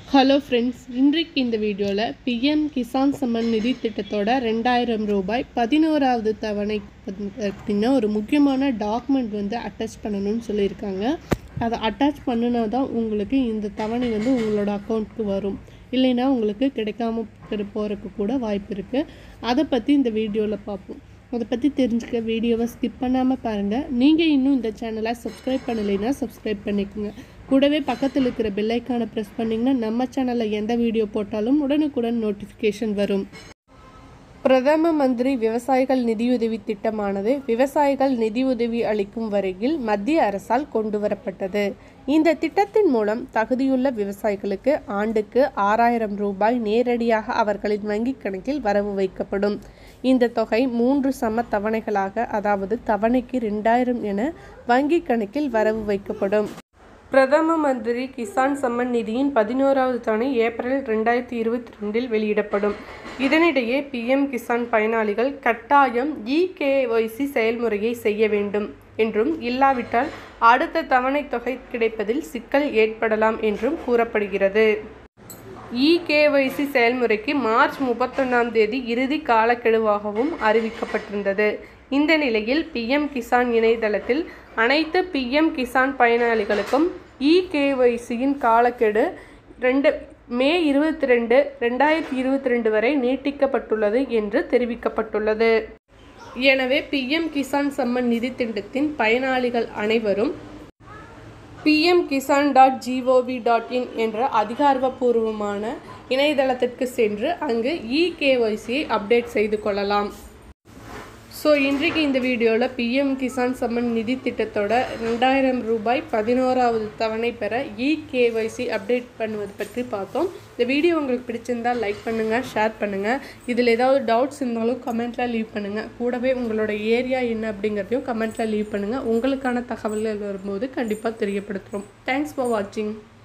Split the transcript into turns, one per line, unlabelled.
hello friends இன்றைக்கு இந்த வீடியோவில் பிஎம் கிசான் சம்மன் நிதி திட்டத்தோட ரெண்டாயிரம் ரூபாய் பதினோராவது தவணை பற்றின ஒரு முக்கியமான டாக்குமெண்ட் வந்து அட்டாச் பண்ணணும்னு சொல்லியிருக்காங்க அதை அட்டாச் பண்ணினா தான் உங்களுக்கு இந்த தவணை வந்து உங்களோட அக்கௌண்ட்டுக்கு வரும் இல்லைன்னா உங்களுக்கு கிடைக்காம போகிறதுக்கு கூட வாய்ப்பு இருக்குது அதை பற்றி இந்த வீடியோவில் பார்ப்போம் அதை பற்றி தெரிஞ்சுக்க வீடியோவை ஸ்கிப் பண்ணாமல் பாருங்கள் நீங்கள் இன்னும் இந்த சேனலை சப்ஸ்கிரைப் பண்ணலைன்னா சப்ஸ்கிரைப் பண்ணிக்கோங்க கூடவே பக்கத்தில் இருக்கிற பெல்லைக்கானை ப்ரெஸ் பண்ணிங்கன்னா நம்ம சேனலில் எந்த வீடியோ போட்டாலும் உடனுக்குடன் நோட்டிஃபிகேஷன் வரும் பிரதம மந்திரி விவசாயிகள் நிதியுதவி திட்டமானது விவசாயிகள் நிதியுதவி அளிக்கும் வரையில் மத்திய அரசால் கொண்டு வரப்பட்டது இந்த திட்டத்தின் மூலம் தகுதியுள்ள விவசாயிகளுக்கு ஆண்டுக்கு ஆறாயிரம் ரூபாய் நேரடியாக அவர்களின் வங்கிக் கணக்கில் வரவு வைக்கப்படும் இந்த தொகை மூன்று சம தவணைகளாக அதாவது தவணைக்கு ரெண்டாயிரம் என வங்கிக் கணக்கில் வரவு வைக்கப்படும் பிரதம மந்திரி கிசான் சம்மன் நிதியின் பதினோராவது தவணை ஏப்ரல் ரெண்டாயிரத்தி இருபத்தி ரெண்டில் வெளியிடப்படும் இதனிடையே பிஎம் கிசான் பயனாளிகள் கட்டாயம் இகேஒய்சி செயல்முறையை செய்ய வேண்டும் என்றும் இல்லாவிட்டால் அடுத்த தவணை தொகை கிடைப்பதில் சிக்கல் ஏற்படலாம் என்றும் கூறப்படுகிறது இகேஒய்சி செயல்முறைக்கு மார்ச் முப்பத்தொன்னாம் தேதி இறுதி காலக்கெடுவாகவும் அறிவிக்கப்பட்டிருந்தது இந்த நிலையில் பிஎம் கிசான் இணையதளத்தில் அனைத்து பிஎம் கிசான் பயனாளிகளுக்கும் இகேஒய்சியின் காலக்கெடு ரெண்டு மே இருபத்தி ரெண்டு ரெண்டாயிரத்தி இருபத்தி ரெண்டு வரை நீட்டிக்கப்பட்டுள்ளது என்று தெரிவிக்கப்பட்டுள்ளது எனவே பிஎம் கிசான் சம்மன் நிதி திட்டத்தின் பயனாளிகள் அனைவரும் PM Kisan dot G O V dot in என்ற அதிகாரப்பூர்வமான இணையதளத்திற்கு சென்று அங்கு இகேஒய்சியை அப்டேட் செய்து கொள்ளலாம் ஸோ இன்றைக்கு இந்த வீடியோவில் பிஎம் கிசான் சம்மன் நிதி திட்டத்தோட ரெண்டாயிரம் ரூபாய் பதினோராவது தவணை பெற இகேஒய்சி அப்டேட் பண்ணுவது பற்றி பார்த்தோம் இந்த வீடியோ உங்களுக்கு பிடிச்சிருந்தா லைக் பண்ணுங்கள் ஷேர் பண்ணுங்கள் இதில் ஏதாவது டவுட்ஸ் இருந்தாலும் கமெண்ட்டில் லீவ் பண்ணுங்கள் கூடவே உங்களோட ஏரியா என்ன அப்படிங்கிறதையும் கமெண்ட்டில் லீவ் பண்ணுங்கள் உங்களுக்கான தகவல்கள் வரும்போது கண்டிப்பாக தெரியப்படுத்துகிறோம் தேங்க்ஸ் ஃபார் வாட்சிங்